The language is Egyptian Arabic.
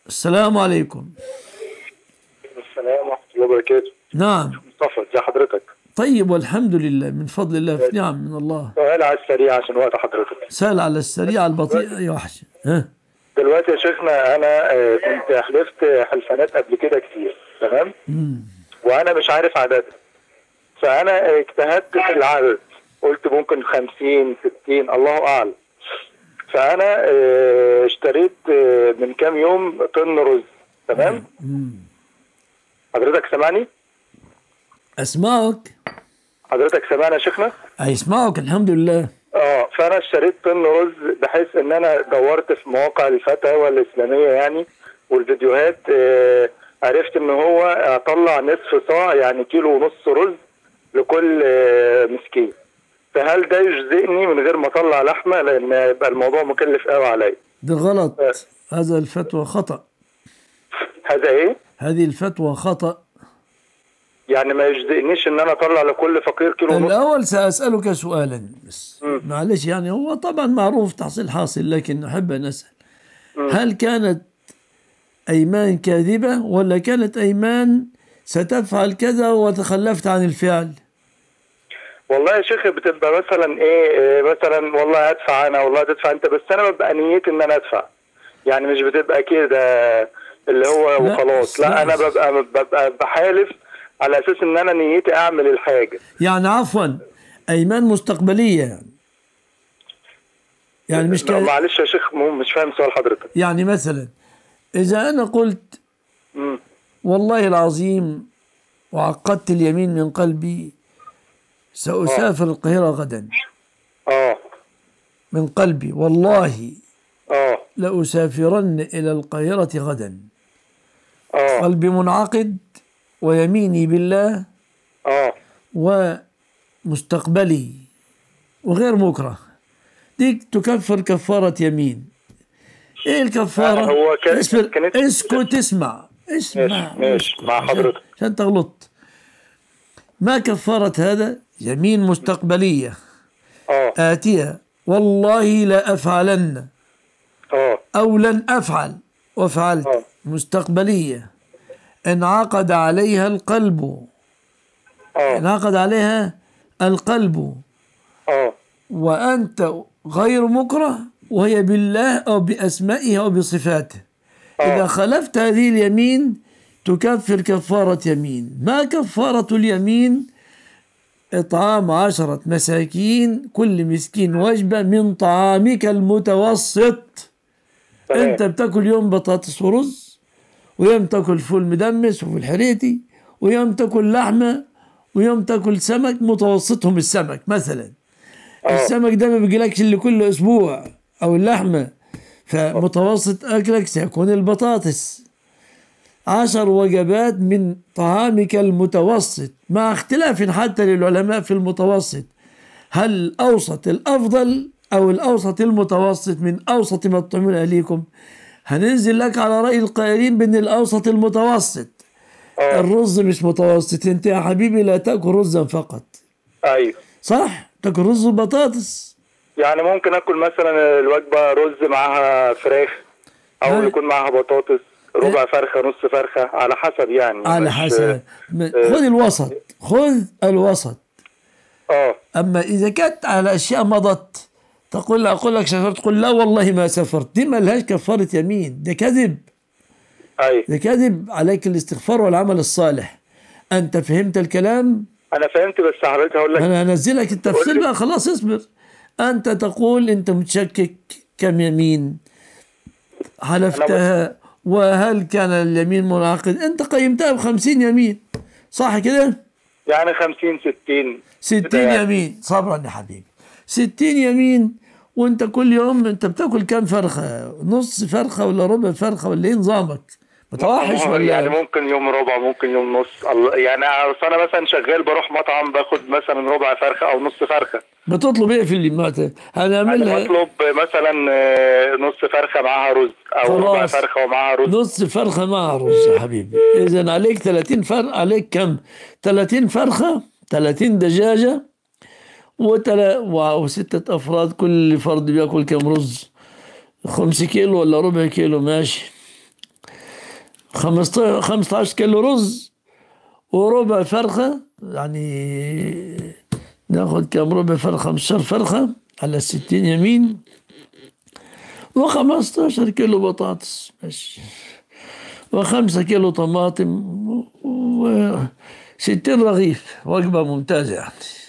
السلام عليكم السلام ورحمة الله وبركاته نعم مصطفى ازي حضرتك طيب والحمد لله من فضل الله في نعم من الله سؤال على السريع عشان وقت حضرتك سهل على السريع البطيء يا وحش ها دلوقتي يا شيخنا انا آه، كنت حلفت حلفانات قبل كده كتير تمام وانا مش عارف عددها فانا آه، اجتهدت في العدد قلت ممكن 50 60 الله اعلم فانا آه، اشتريت آه، من كام يوم طن رز تمام حضرتك سامعني اسمعك حضرتك سامعني يا شيخنا اسمعك الحمد لله اه فانا اشتريت طن رز بحيث ان انا دورت في مواقع الفتاوى الاسلاميه يعني والفيديوهات آه عرفت ان هو اطلع نصف صاع يعني كيلو ونص رز لكل آه مسكين فهل ده يجزئني من غير ما اطلع لحمه لان يبقى الموضوع مكلف قوي عليا ده غلط هذا الفتوى خطأ هذا ايه هذه الفتوى خطأ يعني ما يجزئنيش ان انا اطلع لكل فقير كيلو ونص الأول سأسألك سؤالا بس معلش يعني هو طبعا معروف تحصيل حاصل لكن أحب أن أسأل هل كانت أيمان كاذبة ولا كانت أيمان ستفعل كذا وتخلفت عن الفعل والله يا شيخ بتبقى مثلا ايه إيه مثلا والله هدفع انا والله هتدفع انت بس انا ببقى نيتي ان انا ادفع يعني مش بتبقى كده اللي هو وخلاص لا, لا. انا ببقى ببقى بحالف على اساس ان انا نيتي اعمل الحاجه يعني عفوا أيمان مستقبلية يعني يعني مش كا... معلش يا شيخ مو- مش فاهم سؤال حضرتك يعني مثلا إذا أنا قلت مم. والله العظيم وعقدت اليمين من قلبي سأسافر القاهرة غدا اه من قلبي والله اه لأسافرن إلى القاهرة غدا اه قلبي منعقد ويميني بالله اه ومستقبلي وغير مكره ديك تكفر كفارة يمين ايه الكفارة هو كان- اسمع كانت- اسكت اسمع اسمع ماشي، ماشي، اسكت. مع عشان- حضرتك. عشان تغلط ما كفارة هذا يمين مستقبلية اه آتية والله لا أفعلن اه أو لن أفعل وفعلت آه. مستقبلية انعقد عليها القلب اه انعقد عليها القلب اه وأنت غير مكره وهي بالله أو بأسمائه أو بصفاته إذا خلفت هذه اليمين تكفر كفارة يمين ما كفارة اليمين إطعام عشرة مساكين كل مسكين وجبة من طعامك المتوسط تمام. أنت بتاكل يوم بطاطس ورز ويوم تاكل فول مدمس وفول حريتي ويوم تاكل لحمة ويوم تاكل سمك متوسطهم السمك مثلا السمك ده ما بيجيلكش اللي كل اسبوع او اللحمه فمتوسط اكلك سيكون البطاطس عشر وجبات من طعامك المتوسط مع اختلاف حتى للعلماء في المتوسط هل الاوسط الافضل او الاوسط المتوسط من اوسط ما تطعمون اهليكم هننزل لك على راي القائلين بان الاوسط المتوسط اه الرز مش متوسط انت يا حبيبي لا تاكل رزا فقط ايوه صح تاكل رز وبطاطس يعني ممكن اكل مثلا الوجبه رز معاها فراخ او ها؟ يكون معاها بطاطس ربع فرخه نص فرخه على حسب يعني على مش- حسب م- خذ الوسط خذ الوسط اه اما اذا كانت على اشياء مضت تقول اقول لك سافرت تقول لا والله ما سافرت دي ما لهاش كفاره يمين ده كذب ايوه ده كذب عليك الاستغفار والعمل الصالح انت فهمت الكلام انا فهمت بس حضرتك هقول لك انا هنزلك التفصيل قول لي. بقى خلاص اصبر انت تقول انت متشكك كم يمين حلفتها وهل كان اليمين منعقد انت قيمتها بخمسين يمين صح كده يعني 50 60 ستين يعني. يمين صبرا يا حبيبي ستين يمين وانت كل يوم انت بتاكل كام فرخة نص فرخة ولا ربع فرخة ولا ايه نظامك متوحش ولا يعني ممكن يوم ربع ممكن يوم نص الله- يعني أصل انا مثلا شغال بروح مطعم باخد مثلا ربع فرخه او نص فرخه بتطلب ايه في اللي مات انا هنعملها بطلب مثلا آه، نص فرخه معاها رز او ربع خلاص. فرخه ومعاها رز نص فرخة مع رز يا حبيبي إذا عليك 30 فرخة عليك كم 30 فرخة 30 دجاجة وتلا و- وستة أفراد كل فرد بياكل كم رز خمس كيلو ولا ربع كيلو ماشي 15 15 كيلو رز وربع فرخة يعني ناخد كم ربع فرخة 15 فرخة على 60 يمين و15 كيلو بطاطس ماشي وخمسة كيلو طماطم و 60 رغيف وجبة ممتازة يعني